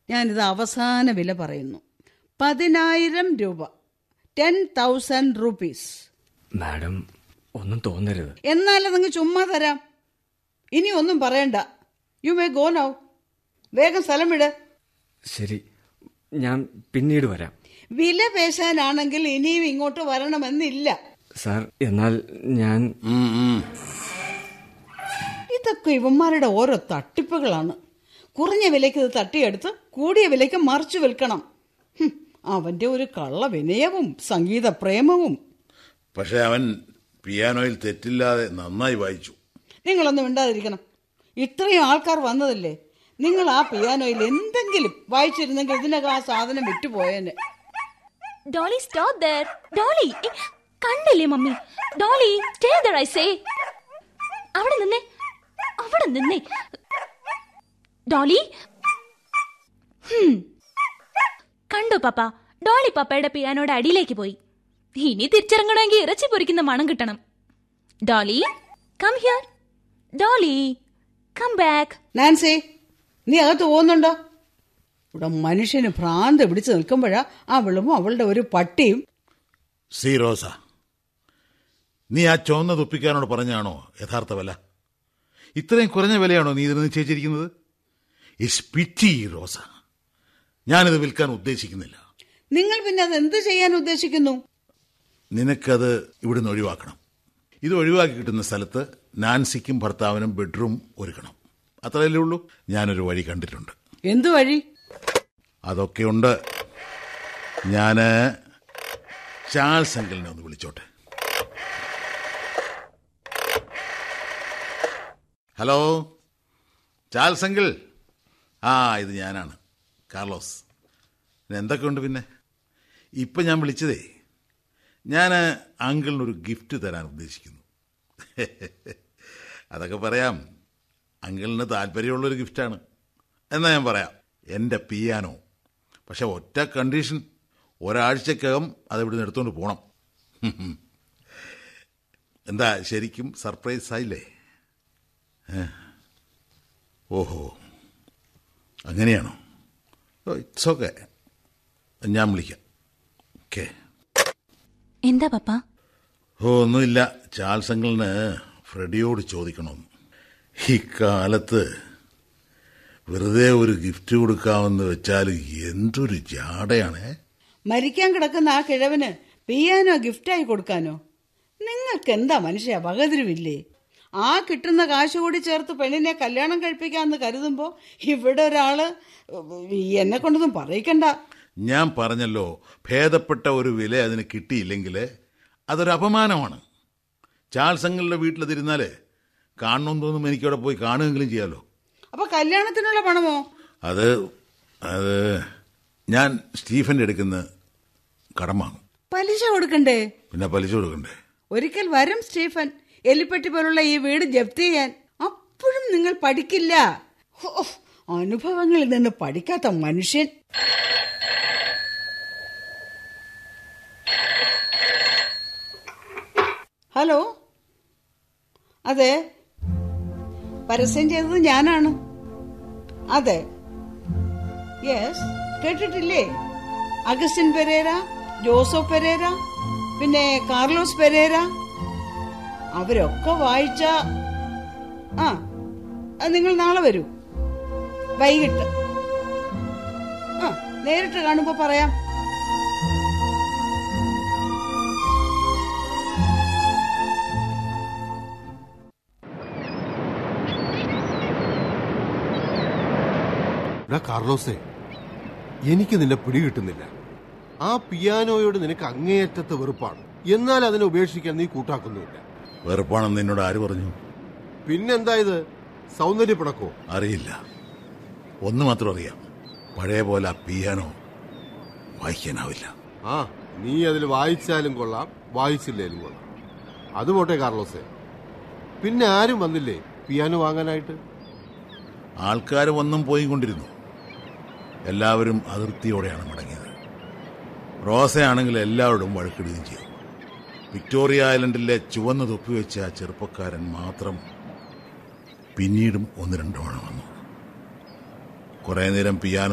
ഞാനിത് അവസാന വില പറയുന്നു പതിനായിരം രൂപ ടെൻ തൗസൻഡ് റുപ്പീസ് മാഡം ഒന്നും തോന്നരുത് എന്നാലും നിങ്ങൾ ചുമ്മാ തരാം ഇനി ഒന്നും പറയണ്ട യു മേ ഗോ നൗ വേഗം സ്ഥലം വിട് ശരി ഞാൻ പിന്നീട് വരാം വില പേശാനാണെങ്കിൽ ഇനിയും ഇങ്ങോട്ട് വരണമെന്നില്ല സാർ എന്നാൽ ഞാൻ ഉം, ഉം. ഇതൊക്കെ ഇവന്മാരുടെ ഓരോ തട്ടിപ്പുകളാണ് കുറഞ്ഞ വിലയ്ക്ക് ഇത് തട്ടിയെടുത്ത് കൂടിയ വിലയ്ക്ക് മറിച്ചു വിൽക്കണം ഹും, അവന്റെ ഒരു കള്ള വിനയവും സംഗീത പ്രേമവും പക്ഷെ അവൻ പിയാനോയിൽ തെറ്റില്ലാതെ നന്നായി വായിച്ചു നിങ്ങളൊന്നും മിണ്ടാതിരിക്കണം ഇത്രയും ആൾക്കാർ വന്നതല്ലേ നിങ്ങൾ ആ പിയാനോയിൽ എന്തെങ്കിലും വായിച്ചിരുന്നെങ്കിൽ ഇതിനകം ആ സാധനം വിറ്റുപോയേനെ ഡോളി സ്റ്റോപ്പ് ദർ ഡോളി ഏ, കണ്ടില്ലേ mummy Dolly stay there I say അവിടെ നിന്നേ അവിടെ നിന്നേ ഡോളി ഹും. കണ്ടോ പാപ്പ ഡോളി പപ്പയുടെ പിയാനോയുടെ അടിയിലേക്ക് പോയി ഇനി തിരിച്ചിറങ്ങണമെങ്കിൽ ഇറച്ചി പൊരിക്കുന്ന മണം കിട്ടണം Dolly come here Dolly come back Nancy നീ അകത്ത് പോകുന്നുണ്ടോ ഇവിടെ മനുഷ്യന് ഭ്രാന്ത് പിടിച്ച് നിൽക്കുമ്പോഴാ അവളും അവളുടെ ഒരു പട്ടിയും സി റോസ നീ ആ ചുവന്ന തുപ്പിക്കാനോട് പറഞ്ഞാണോ യഥാർത്ഥ വില ഇത്രയും കുറഞ്ഞ വിലയാണോ നീ ഇതിന് നിശ്ചയിച്ചിരിക്കുന്നത് ഇസ് പിറ്റി റോസ ഞാനിത് വിൽക്കാൻ ഉദ്ദേശിക്കുന്നില്ല നിങ്ങൾ പിന്നെ അത് എന്ത് ചെയ്യാൻ ഉദ്ദേശിക്കുന്നു നിനക്കത് ഇവിടുന്ന് ഒഴിവാക്കണം ഇത് ഒഴിവാക്കി കിട്ടുന്ന സ്ഥലത്ത് നാൻസിക്കും ഭർത്താവിനും ബെഡ്റൂം ഒരുക്കണം അത്രയല്ലേ ഉള്ളൂ ഞാനൊരു വഴി കണ്ടിട്ടുണ്ട് എന്തു വഴി അതൊക്കെയുണ്ട് ഞാന് ചാൾസ് അങ്കിളിനെ ഒന്ന് വിളിച്ചോട്ടെ ഹലോ ചാൾസ് അങ്കിൾ ആ ഇത് ഞാനാണ് കാർലോസ് പിന്നെ എന്തൊക്കെയുണ്ട് പിന്നെ ഇപ്പം ഞാൻ വിളിച്ചതേ ഞാൻ അങ്കിളിനൊരു ഗിഫ്റ്റ് തരാൻ ഉദ്ദേശിക്കുന്നു അതൊക്കെ പറയാം അങ്കിളിന് താല്പര്യമുള്ളൊരു ഗിഫ്റ്റാണ് എന്നാ ഞാൻ പറയാം എൻ്റെ പിയാനോ പക്ഷെ ഒറ്റ കണ്ടീഷൻ ഒരാഴ്ചക്കകം അത് ഇവിടുന്ന് എടുത്തുകൊണ്ട് പോകണം എന്താ ശരിക്കും സർപ്രൈസ് ആയില്ലേ ഏ? ഓഹോ അങ്ങനെയാണോ ഇറ്റ്സ് ഓക്കെ ഞാൻ വിളിക്കാം ഓക്കെ എന്താ പപ്പ ഓ ഒന്നുമില്ല ചാൾസ് അങ്കിളിന് ഫ്രെഡിയോട് ചോദിക്കണമെന്ന് ഈ കാലത്ത് വെറുതെ ഒരു ഗിഫ്റ്റ് കൊടുക്കാമെന്ന് വെച്ചാൽ എന്തൊരു ജാടയാണേ മരിക്കാൻ കിടക്കുന്ന ആ കിഴവന് പിയാനോ ഗിഫ്റ്റായി കൊടുക്കാനോ നിങ്ങൾക്ക് എന്താ മനുഷ്യ വകതിരിവില്ലേ ആ കിട്ടുന്ന കാശ് കൂടി ചേർത്ത് പെണ്ണിനെ കല്യാണം കഴിപ്പിക്കാമെന്ന് കരുതുമ്പോൾ ഇവിടെ ഒരാള് എന്നെ കൊണ്ടൊന്നും പറയിക്കണ്ട ഞാൻ പറഞ്ഞല്ലോ ഭേദപ്പെട്ട ഒരു വില അതിന് കിട്ടിയില്ലെങ്കിൽ അതൊരു അപമാനമാണ് ചാൾസ് അങ്കിളുടെ വീട്ടിലതിരുന്നാൽ കാണണമെന്ന് തോന്നുമ്പോൾ എനിക്കവിടെ പോയി കാണുകയെങ്കിലും ചെയ്യാമല്ലോ അപ്പൊ കല്യാണത്തിനുള്ള പണമോ അത് അത് ഞാൻ സ്റ്റീഫന്റെ എടുക്കുന്ന കടം വാങ്ങും പലിശ കൊടുക്കണ്ടേ പിന്നെ പലിശ കൊടുക്കണ്ടേ ഒരിക്കൽ വരും സ്റ്റീഫൻ എലിപ്പെട്ടി പോലുള്ള ഈ വീട് ജപ്തി ചെയ്യാൻ അപ്പോഴും നിങ്ങൾ പഠിക്കില്ല ഹോ, അനുഭവങ്ങളിൽ നിന്ന് പഠിക്കാത്ത മനുഷ്യൻ ഹലോ അതെ പരസ്യം ചെയ്തത് ഞാനാണ് അതെ യെസ് കേട്ടിട്ടില്ലേ അഗസ്റ്റിൻ പെരേര ജോസോ പെരേര പിന്നെ കാർലോസ് പെരേര അവരൊക്കെ വായിച്ച ആ അത് നിങ്ങൾ നാളെ വരൂ വൈകിട്ട് ആ നേരിട്ട് കാണുമ്പോ പറയാം എടാ കാർലോസേ എനിക്ക് നിന്നെ പിടികിട്ടുന്നില്ല ആ പിയാനോയോട് നിനക്ക് അങ്ങേയറ്റത്തെ വെറുപ്പാണ് എന്നാൽ അതിനെ ഉപേക്ഷിക്കാൻ നീ കൂട്ടാക്കുന്നുമില്ല വെറുപ്പാണെന്ന് എന്നോട് ആര് പറഞ്ഞു പിന്നെന്താ ഇത് സൗന്ദര്യ പിണക്കോ അറിയില്ല ഒന്ന് മാത്രം അറിയാം പഴയ പോലെ ആ പിയാനോ വായിക്കാനാവില്ല ആ നീ അതിൽ വായിച്ചാലും കൊള്ളാം വായിച്ചില്ലേലും കൊള്ളാം അത് പോട്ടെ കാർലോസേ പിന്നെ ആരും വന്നില്ലേ പിയാനോ വാങ്ങാനായിട്ട് ആൾക്കാർ വന്നും പോയി കൊണ്ടിരുന്നു എല്ലാവരും അതിർത്തിയോടെയാണ് മടങ്ങിയത് റോസയാണെങ്കിൽ എല്ലാവരോടും വഴക്കിടുകയും ചെയ്തു വിക്ടോറിയ ഐലൻഡിലെ ചുവന്ന തൊപ്പി വെച്ച ആ ചെറുപ്പക്കാരൻ മാത്രം പിന്നീടും ഒന്ന് രണ്ടു തവണ വന്നു കുറേ നേരം പിയാനോ